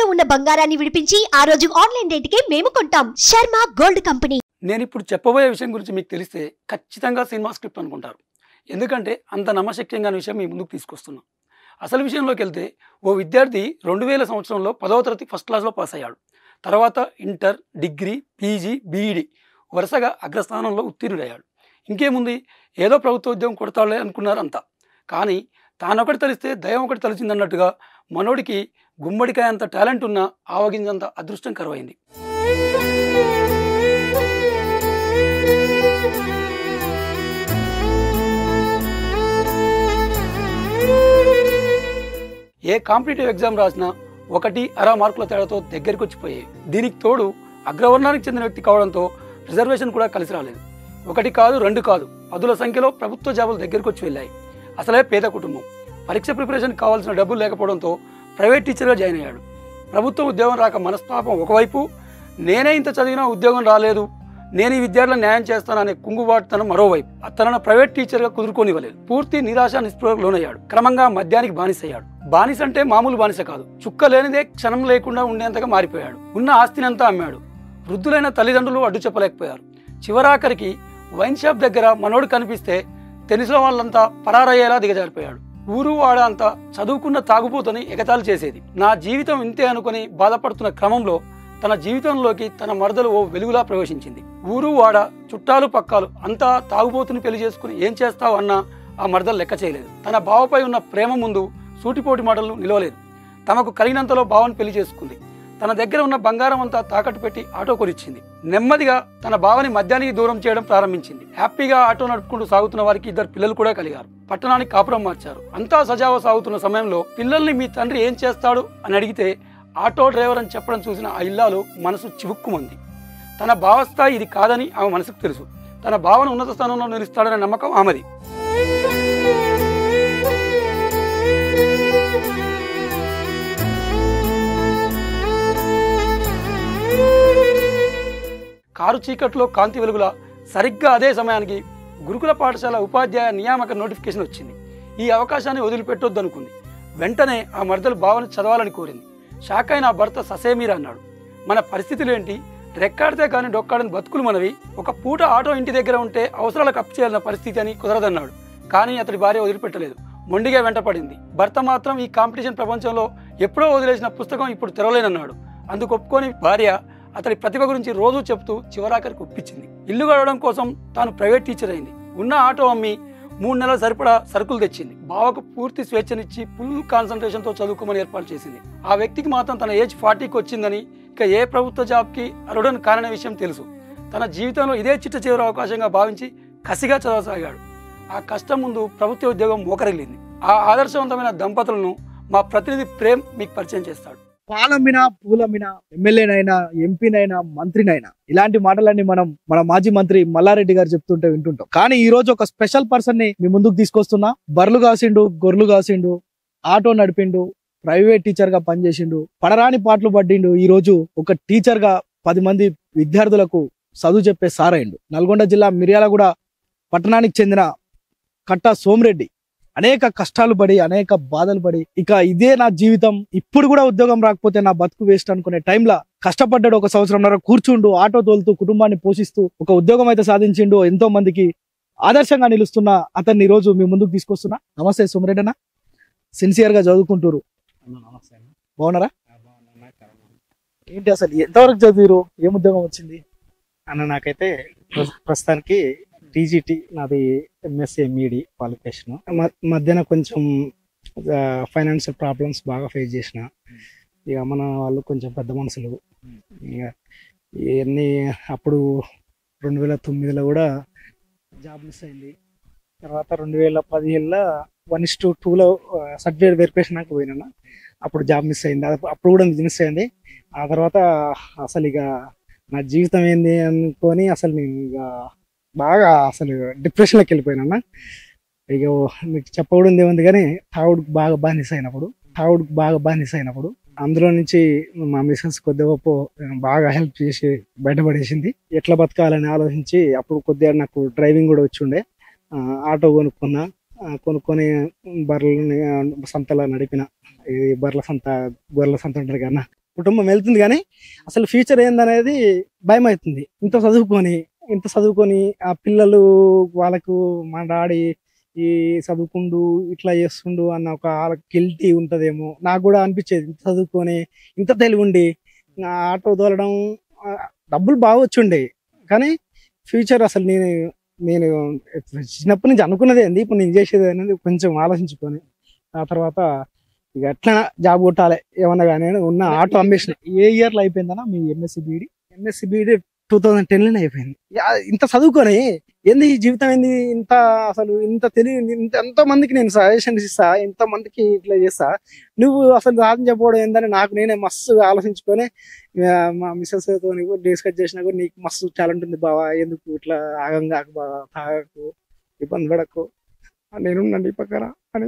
తాకట్టులో ఉన్న బంగారాన్ని విడిపించి ఆ రోజు ఆన్లైన్ రేటుకే మేము కొంటాం శర్మ గోల్డ్ కంపెనీ నేను ఇప్పుడు చెప్పబోయే విషయం గురించి మీకు తెలిస్తే ఖచ్చితంగా సినిమా స్క్రిప్ట్ అనుకుంటారు ఎందుకంటే అంత నమ్మశక్యంగా విషయం మీ ముందుకు తీసుకొస్తున్నాం అసలు విషయంలోకి వెళ్తే ఓ విద్యార్థి రెండు వేల సంవత్సరంలో పదవ తరగతి ఫస్ట్ క్లాస్లో పాస్ అయ్యాడు తర్వాత ఇంటర్ డిగ్రీ పీజీ బీఈడి వరుసగా అగ్రస్థానంలో ఉత్తీర్ణుడయ్యాడు ఇంకేముంది ఏదో ప్రభుత్వ ఉద్యోగం కొడతాడులే అనుకున్నారు అంతా కానీ తానొకటి తలిస్తే దయం ఒకటి తలిచిందన్నట్టుగా మనోడికి గుమ్మడికాయ అంత టాలెంట్ ఉన్న ఆవగింజంత అదృష్టం కరువైంది ఏ కాంపిటేటివ్ ఎగ్జామ్ రాసినా ఒకటి అర మార్కుల తేడాతో దగ్గరికి వచ్చిపోయాయి దీనికి తోడు అగ్రవర్ణానికి చెందిన వ్యక్తి కావడంతో రిజర్వేషన్ కూడా కలిసి రాలేదు ఒకటి కాదు రెండు కాదు పదుల సంఖ్యలో ప్రభుత్వ జాబులు దగ్గరికి వచ్చి వెళ్ళాయి అసలే పేద కుటుంబం పరీక్ష ప్రిపరేషన్ కావాల్సిన డబ్బులు లేకపోవడంతో ప్రైవేట్ టీచర్గా జాయిన్ అయ్యాడు ప్రభుత్వ ఉద్యోగం రాక మనస్తాపం ఒకవైపు నేనే ఇంత చదివినా ఉద్యోగం రాలేదు నేను ఈ విద్యార్థులకు న్యాయం చేస్తాననే కుంగుబాటుతనం మరోవైపు తనను ప్రైవేట్ టీచర్గా కుదురుకోనివ్వలేదు పూర్తి నిరాశ నిస్పృహకు లోనయ్యాడు క్రమంగా మద్యానికి బానిసయ్యాడు బానిస అంటే మామూలు బానిస కాదు చుక్క లేనిదే క్షణం లేకుండా ఉండేంతగా మారిపోయాడు ఉన్న ఆస్తినంతా అమ్మాడు వృద్ధులైన తల్లిదండ్రులు అడ్డు చెప్పలేకపోయారు చివరాఖరికి వైన్ షాప్ దగ్గర మనోడు కనిపిస్తే తెలిసిన వాళ్ళంతా పరారయ్యేలా దిగజారిపోయాడు ఊరు వాడ అంతా చదువుకున్న తాగుబోతని ఎగతాళి చేసేది నా జీవితం ఇంతే అనుకుని బాధపడుతున్న క్రమంలో తన జీవితంలోకి తన మరదలు ఓ వెలుగులా ప్రవేశించింది ఊరు వాడ చుట్టాలు పక్కాలు అంతా తాగుబోతుని పెళ్లి చేసుకుని ఏం చేస్తావు అన్నా ఆ మరదలు లెక్క చేయలేదు తన బావపై ఉన్న ప్రేమ ముందు సూటిపోటి మాటలు నిలవలేదు తమకు కలిగినంతలో బావని పెళ్లి చేసుకుంది తన దగ్గర ఉన్న బంగారం అంతా తాకట్టు పెట్టి ఆటో కొనిచ్చింది నెమ్మదిగా తన బావని మద్యానికి దూరం చేయడం ప్రారంభించింది హ్యాపీగా ఆటో నడుపుకుంటూ సాగుతున్న వారికి ఇద్దరు పిల్లలు కూడా కలిగారు పట్టణానికి కాపురం మార్చారు అంతా సజావ సాగుతున్న సమయంలో పిల్లల్ని మీ తండ్రి ఏం చేస్తాడు అని అడిగితే ఆటో డ్రైవర్ అని చెప్పడం చూసిన ఆ ఇల్లాలు మనసు చివుక్కుమంది తన భావస్థాయి ఇది కాదని ఆమె మనసుకు తెలుసు తన భావన ఉన్నత స్థానంలో నిలుస్తాడనే నమ్మకం ఆమెది కారు చీకట్లో కాంతి వెలుగుల సరిగ్గా అదే సమయానికి గురుకుల పాఠశాల ఉపాధ్యాయ నియామక నోటిఫికేషన్ వచ్చింది ఈ అవకాశాన్ని వదిలిపెట్టొద్దు అనుకుంది వెంటనే ఆ మరదలు భావన చదవాలని కోరింది షాక్ అయిన ఆ భర్త ససేమీరా అన్నాడు మన పరిస్థితులు ఏంటి రెక్కాడితే కానీ డొక్కాడని బతుకులు మనవి ఒక పూట ఆటో ఇంటి దగ్గర ఉంటే అవసరాలకు అప్పు చేయాలన్న పరిస్థితి అని కుదరదన్నాడు కానీ అతడి భార్య వదిలిపెట్టలేదు మొండిగా వెంటపడింది భర్త మాత్రం ఈ కాంపిటీషన్ ప్రపంచంలో ఎప్పుడో వదిలేసిన పుస్తకం ఇప్పుడు తెరవలేనన్నాడు అందుకు ఒప్పుకొని భార్య అతడి ప్రతిభ గురించి రోజు చెప్తూ చివరాఖరికి ఒప్పించింది ఇల్లు గడవడం కోసం తాను ప్రైవేట్ టీచర్ అయింది ఉన్న ఆటో అమ్మి మూడు నెలల సరిపడా సరుకులు తెచ్చింది బావకు పూర్తి స్వేచ్ఛనిచ్చి ఫుల్ కాన్సన్ట్రేషన్ తో చదువుకోమని ఏర్పాటు చేసింది ఆ వ్యక్తికి మాత్రం తన ఏజ్ ఫార్టీకి వచ్చిందని ఇక ఏ ప్రభుత్వ జాబ్కి అరుడని కాననే విషయం తెలుసు తన జీవితంలో ఇదే చిట్ట చివరి అవకాశంగా భావించి కసిగా చదవసాగాడు ఆ కష్టం ముందు ప్రభుత్వ ఉద్యోగం మోకరిల్లింది ఆ ఆదర్శవంతమైన దంపతులను మా ప్రతినిధి ప్రేమ్ మీకు పరిచయం చేస్తాడు పాలమ్మినా పూలమ్మినా ఎమ్మెల్యేనైనా ఎంపీనైనా మంత్రినైనా ఇలాంటి మాటలన్నీ మనం మన మాజీ మంత్రి మల్లారెడ్డి గారు చెప్తుంటే వింటుంటాం కానీ ఈ రోజు ఒక స్పెషల్ పర్సన్ ని మీ ముందుకు తీసుకొస్తున్నా బర్లు కాసిండు గొర్రెలు కాసిండు ఆటో నడిపిండు ప్రైవేట్ టీచర్ గా పనిచేసిండు పడరాని పాటలు పడ్డిండు ఈ రోజు ఒక టీచర్ గా పది మంది విద్యార్థులకు చదువు చెప్పే సార్ అయిండు నల్గొండ జిల్లా మిర్యాలగూడ పట్టణానికి చెందిన కట్ట సోమిరెడ్డి అనేక కష్టాలు పడి అనేక బాధలు పడి ఇక ఇదే నా జీవితం ఇప్పుడు కూడా ఉద్యోగం రాకపోతే నా బతుకు వేస్ట్ అనుకునే టైంలో కష్టపడ్డాడు ఒక సంవత్సరంన్నర కూర్చుండు ఆటో తోలుతూ కుటుంబాన్ని పోషిస్తూ ఒక ఉద్యోగం అయితే సాధించిండు ఎంతో మందికి ఆదర్శంగా నిలుస్తున్న అతన్ని ఈ రోజు మీ ముందుకు తీసుకొస్తున్నా నమస్తే సుమరెడ్డి అన్న సిన్సియర్ గా చదువుకుంటారు బాగున్నారా ఏంటి అసలు ఎంతవరకు చదివారు ఏం ఉద్యోగం వచ్చింది అన్న నాకైతే ప్రస్- ప్రస్తుతానికి టీజీటీ నాది ఎంఎస్సీ ఎంఈడి క్వాలిఫికేషన్ మధ్యన కొంచెం ఫైనాన్షియల్ ప్రాబ్లమ్స్ బాగా ఫేస్ చేసిన ఇక మన వాళ్ళు కొంచెం పెద్ద మనుషులు ఇక ఇవన్నీ అప్పుడు రెండు వేల తొమ్మిదిలో కూడా జాబ్ మిస్ అయింది తర్వాత రెండు వేల పదిహేనులో వన్ ఇస్ టూ టూలో సర్టిఫికేట్ వెరిఫికేషన్ నాకు పోయినా అప్పుడు జాబ్ మిస్ అయింది అది అప్పుడు కూడా మిస్ అయింది ఆ తర్వాత అసలు ఇక నా జీవితం ఏంది అనుకొని అసలు నేను ఇక బాగా అసలు డిప్రెషన్లోకి వెళ్ళిపోయినా ఇక మీకు చెప్పకూడదు ఏముంది కానీ తావుడికి బాగా బానిస అయినప్పుడు తావుడికి బాగా బానిస అయినప్పుడు అందులో నుంచి మా మిసెస్ కొద్దిగా గొప్ప బాగా హెల్ప్ చేసి బయటపడేసింది ఎట్లా బతకాలని ఆలోచించి అప్పుడు కొద్దిగా నాకు డ్రైవింగ్ కూడా వచ్చి ఉండే ఆ, ఆటో కొనుక్కున్నా ఆ, కొనుక్కొని బర్రెలని ఆ, సంతలో నడిపిన ఇది బర్రెల సంత గొర్రెల సంత ఉంటుంది కదా కుటుంబం వెళ్తుంది కానీ అసలు ఫ్యూచర్ ఏందనేది భయం అవుతుంది ఇంత చదువుకొని ఇంత చదువుకొని ఆ పిల్లలు వాళ్ళకు మా డాడీ ఈ చదువుకుండు ఇట్లా చేస్తుండు అన్న ఒక గిల్టీ ఉంటదేమో నాకు కూడా అనిపించేది ఇంత చదువుకొని ఇంత తెలివి ఉండి ఆ ఆటో తోలడం ఆ, డబ్బులు బాగా వచ్చుండే కానీ ఫ్యూచర్ అసలు నేను నేను చిన్నప్పటి నుంచి అనుకున్నది ఏంది ఇప్పుడు నేను చేసేది అనేది కొంచెం ఆలోచించుకొని ఆ తర్వాత ఇక ఎట్లా జాబ్ కొట్టాలి ఏమన్నా కానీ ఉన్న ఆటో అమ్మేసిన ఏ ఇయర్ లో అయిపోయిందన్నా మీ MSc BEd MSc BEd two thousand ten లోనే అయిపోయింది యా, ఇంత చదువుకొని ఏంది ఈ జీవితం ఏంది ఇంత అసలు ఇంత తెలివి ఇంత ఎంతో మందికి నేను సజెషన్స్ ఇస్తా ఎంతో మందికి ఇట్లా చేస్తా నువ్వు అసలు సాధించకపోవడం ఏందని నాకు నేనే మస్తు ఆలోచించుకొని ఆ, మా మిస్సెస్ తో డిస్కస్ చేసినా కూడా నీకు మస్తు టాలెంట్ ఉంది బావా ఎందుకు ఇట్లా ఆగం కాక బావా తాగకు ఇబ్బంది పడకు నేను ఈ పక్కన అని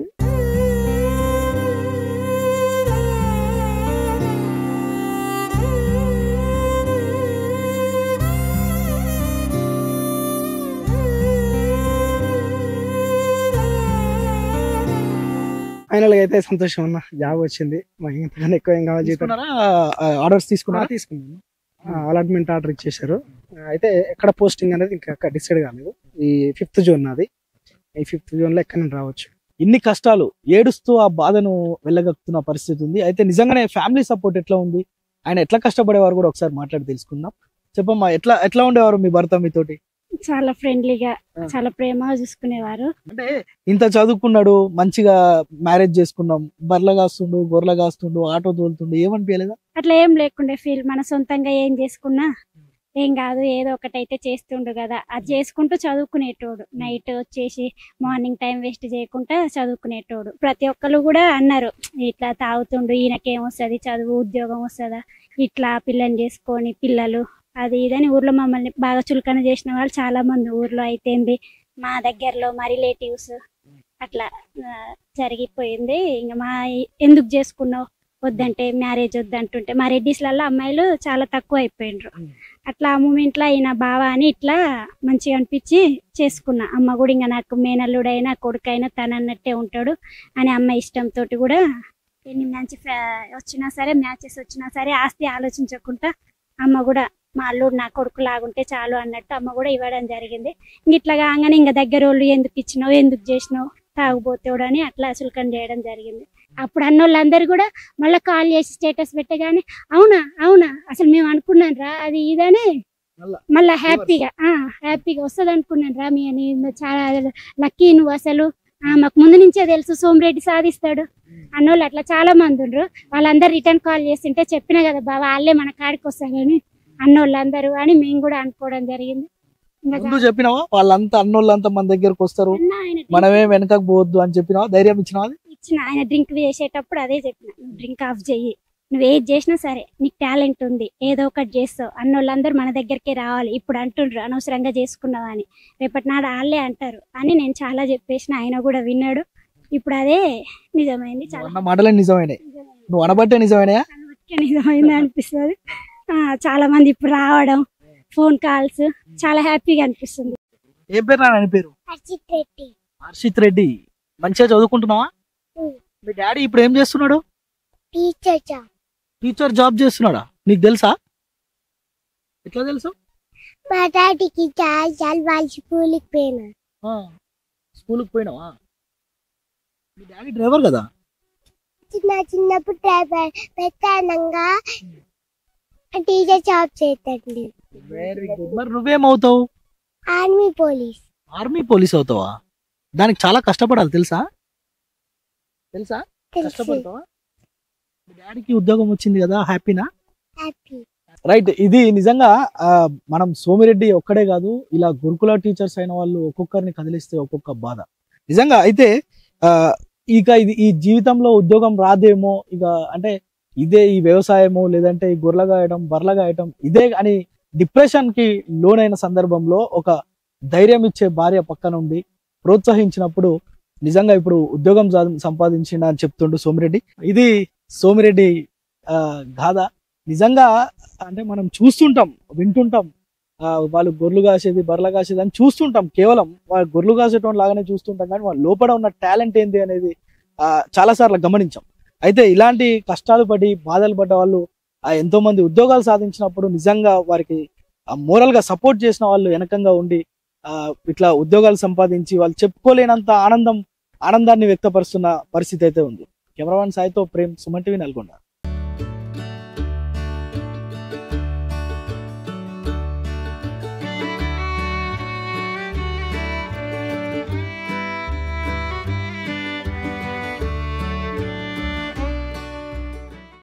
ఫైనల్ గా అయితే సంతోషం అన్న జాబ్ వచ్చింది మాకు ఇంతకన్నా ఎక్కువ ఏం కావాలి జీతం తీసుకున్నారా ఆర్డర్స్ తీసుకున్నారా తీసుకున్నాను అలాట్మెంట్ ఆర్డర్ ఇచ్చేసారు ఆ, అయితే ఎక్కడ పోస్టింగ్ అనేది ఇంకా డిసైడ్ కాలేదు ఈ ఫిఫ్త్ జోన్ నాది ఈ ఫిఫ్త్ జోన్ లో ఎక్కడ నేను రావచ్చు ఇన్ని కష్టాలు ఏడుస్తూ ఆ బాధను వెళ్ళగక్కుతున్న పరిస్థితి ఉంది అయితే నిజంగానే ఫ్యామిలీ సపోర్ట్ ఎట్లా ఉంది ఆయన ఎట్లా కష్టపడేవారు కూడా ఒకసారి మాట్లాడి తెలుసుకుందాం చెప్పమ్మా ఎట్లా ఎట్లా ఉండేవారు మీ భర్త మీతోటి చాలా ఫ్రెండ్లీగా ఆ. చాలా ప్రేమగా చూసుకునేవారు అంటే ఇంత చదువుకున్నాడు మంచిగా మ్యారేజ్ చేసుకున్నాం బర్ల కాస్తుండు గొర్రెల కాస్తుండు ఆటో తోలుతుండు ఏమనిపించలేదా అట్లా ఏం లేకుండే ఫీల్ మన సొంతంగా ఏం చేసుకున్నా ఏం కాదు ఏదో ఒకటైతే చేస్తుండు కదా అది చేసుకుంటూ చదువుకునేటోడు నైట్ వచ్చేసి మార్నింగ్ టైం వేస్ట్ చేయకుండా చదువుకునేటోడు ప్రతి ఒక్కరు కూడా అన్నారు ఇట్లా తాగుతుండు ఈయనకేం వస్తుంది చదువు ఉద్యోగం వస్తుందా ఇట్లా పిల్లని చేసుకొని పిల్లలు అది ఇదని ఊర్లో మమ్మల్ని బాగా చులకన చేసిన వాళ్ళు చాలా మంది ఊర్లో అయితేంది మా దగ్గరలో మా రిలేటివ్స్ అట్లా ఆ, జరిగిపోయింది ఇంకా మా ఎందుకు చేసుకున్నావు వద్దంటే మ్యారేజ్ వద్దంటుంటే మా రెడ్డిస్లలో అమ్మాయిలు చాలా తక్కువ అయిపోయిండ్రు అట్లా ఆ మూమెంట్ లో ఈయన బావ అని ఇట్లా మంచిగా అనిపించి చేసుకున్నా అమ్మ కూడా ఇంకా నాకు మేనల్లుడైనా కొడుకైనా తను అన్నట్టే ఉంటాడు అని అమ్మ ఇష్టంతో కూడా ఎన్ని మంచి ఫ్యా- వచ్చినా సరే మ్యాచెస్ వచ్చినా సరే ఆస్తి ఆలోచించకుండా అమ్మ కూడా మా అల్లుడు నా కొడుకు లాగుంటే చాలు అన్నట్టు అమ్మ కూడా ఇవ్వడం జరిగింది ఇంక ఇట్లా కాగానే ఇంకా దగ్గర వాళ్ళు ఎందుకు ఇచ్చినావు ఎందుకు చేసినావు తాగుబోతాడు అని అట్లా అసులుకం చేయడం జరిగింది అప్పుడు అన్న వాళ్ళందరూ కూడా మళ్ళీ కాల్ చేసి స్టేటస్ పెట్టగానే అవునా అవునా అసలు మేము అనుకున్నాం రా అది ఇదని మళ్ళా. మళ్ళా హ్యాపీగా ఆ హ్యాపీగా వస్తుంది అనుకున్నాను రా మీ అని చాలా లక్కీ నువ్వు అసలు ఆ, మాకు ముందు నుంచే తెలుసు సోమిరెడ్డి సాధిస్తాడు అన్నోళ్ళు అట్లా చాలా మంది ఉండ్రు వాళ్ళందరూ రిటర్న్ కాల్ చేస్తుంటే చెప్పిన కదా బాబా వాళ్ళే మన కాడికి వస్తారని అన్నోళ్ళందరూ అని మేము కూడా అనుకోవడం జరిగింది ఇంకా ముందు చెప్పినావా వాళ్ళంతా అన్నోళ్ళంతా మన దగ్గరకు వస్తారు అన్న ఆయన మనమే వెనకకు పోవద్దు అని చెప్పినావా ధైర్యం ఇచ్చినావా ఇచ్చిన ఆయన డ్రింక్ చేసేటప్పుడు అదే చెప్పిన నువ్వు డ్రింక్ ఆఫ్ చెయ్యి నువ్వు ఏది చేసినా సరే నీకు టాలెంట్ ఉంది ఏదో ఒకటి చేస్తావు అన్నోళ్ళందరూ మన దగ్గరికి రావాలి ఇప్పుడు అంటుండ్రు అనవసరంగా చేసుకున్నావా అని రేపటి నాడు వాళ్ళే అంటారు అని నేను చాలా చెప్పేసిన ఆయన కూడా విన్నాడు ఇప్పుడు అదే నిజమైంది చాలా అన్న మాటలే నిజమైనాయి నిజమైంది. నువ్వు అనబట్టే నిజమైనయా కనబట్టే నిజమైంది అనిపిస్తుంది ఆ, చాలా మంది ఇప్పుడు రావడం ఫోన్ కాల్స్ చాలా హ్యాపీగా అనిపిస్తుంది ఏ పేరు నా ఆయన పేరు హర్షిత్ రెడ్డి హర్షిత్ రెడ్డి మంచిగా చదువుకుంటున్నావా ఉం. మీ డాడీ ఇప్పుడు ఏం చేస్తున్నాడు టీచర్ జాబ్ టీచర్ జాబ్ చేస్తున్నాడా నీకు తెలుసా ఎట్లా తెలుసు మా డాడీకి చాలా చాలా వాళ్ళు స్కూల్కి పోయినా స్కూల్కి పోయినావా మీ డాడీ డ్రైవర్ కదా చిన్న చిన్నప్పుడు డ్రైవర్ పెద్దనంగా టీచర్ జాబ్ చేతండి వెరీ గుడ్ మరి నువ్వేమవుతావు ఆర్మీ పోలీస్ ఆర్మీ పోలీస్ అవుతావా దానికి చాలా కష్టపడాలి తెలుసా తెలుసా తెలుసు కష్టపడతావా మీ డాడీకి ఉద్యోగం వచ్చింది కదా హ్యాపీనా హ్యాపీ రైట్ ఇది నిజంగా ఆ, మనం సోమిరెడ్డి ఒక్కడే కాదు ఇలా గురుకుల టీచర్స్ అయిన వాళ్ళు ఒక్కొక్కరిని కదిలిస్తే ఒక్కొక్క బాధ నిజంగా అయితే ఆ, ఇక ఇది ఈ జీవితంలో ఉద్యోగం రాదేమో ఇక అంటే ఇదే ఈ వ్యవసాయము లేదంటే ఈ గొర్రెలు గాయడం బర్రెలు గాయటం ఇదే అని డిప్రెషన్ కి లోనైన సందర్భంలో ఒక ధైర్యం ఇచ్చే భార్య పక్కన ఉండి ప్రోత్సహించినప్పుడు నిజంగా ఇప్పుడు ఉద్యోగం సా- సంపాదించిన అని చెప్తుండు సోమిరెడ్డి ఇది సోమిరెడ్డి ఆ, గాథ నిజంగా అంటే మనం చూస్తుంటాం వింటుంటాం ఆ, వాళ్ళు గొర్రెలు కాసేది బర్రెలు కాసేది అని చూస్తుంటాం కేవలం వాళ్ళు గొర్రెలు కాసేటోని లాగానే చూస్తుంటాం కానీ వాళ్ళ లోపల ఉన్న టాలెంట్ ఏంటి అనేది ఆ, చాలా సార్లు గమనించాం అయితే ఇలాంటి కష్టాలు పడి బాధలు పడ్డ వాళ్ళు ఆ ఎంతో మంది ఉద్యోగాలు సాధించినప్పుడు నిజంగా వారికి మోరల్ గా సపోర్ట్ చేసిన వాళ్ళు వెనకంగా ఉండి ఆ, ఇట్లా ఉద్యోగాలు సంపాదించి వాళ్ళు చెప్పుకోలేనంత ఆనందం ఆనందాన్ని వ్యక్తపరుస్తున్న పరిస్థితి అయితే ఉంది కెమెరామెన్ సాయితో ప్రేమ్ సుమన్ టీవీ నల్గొండ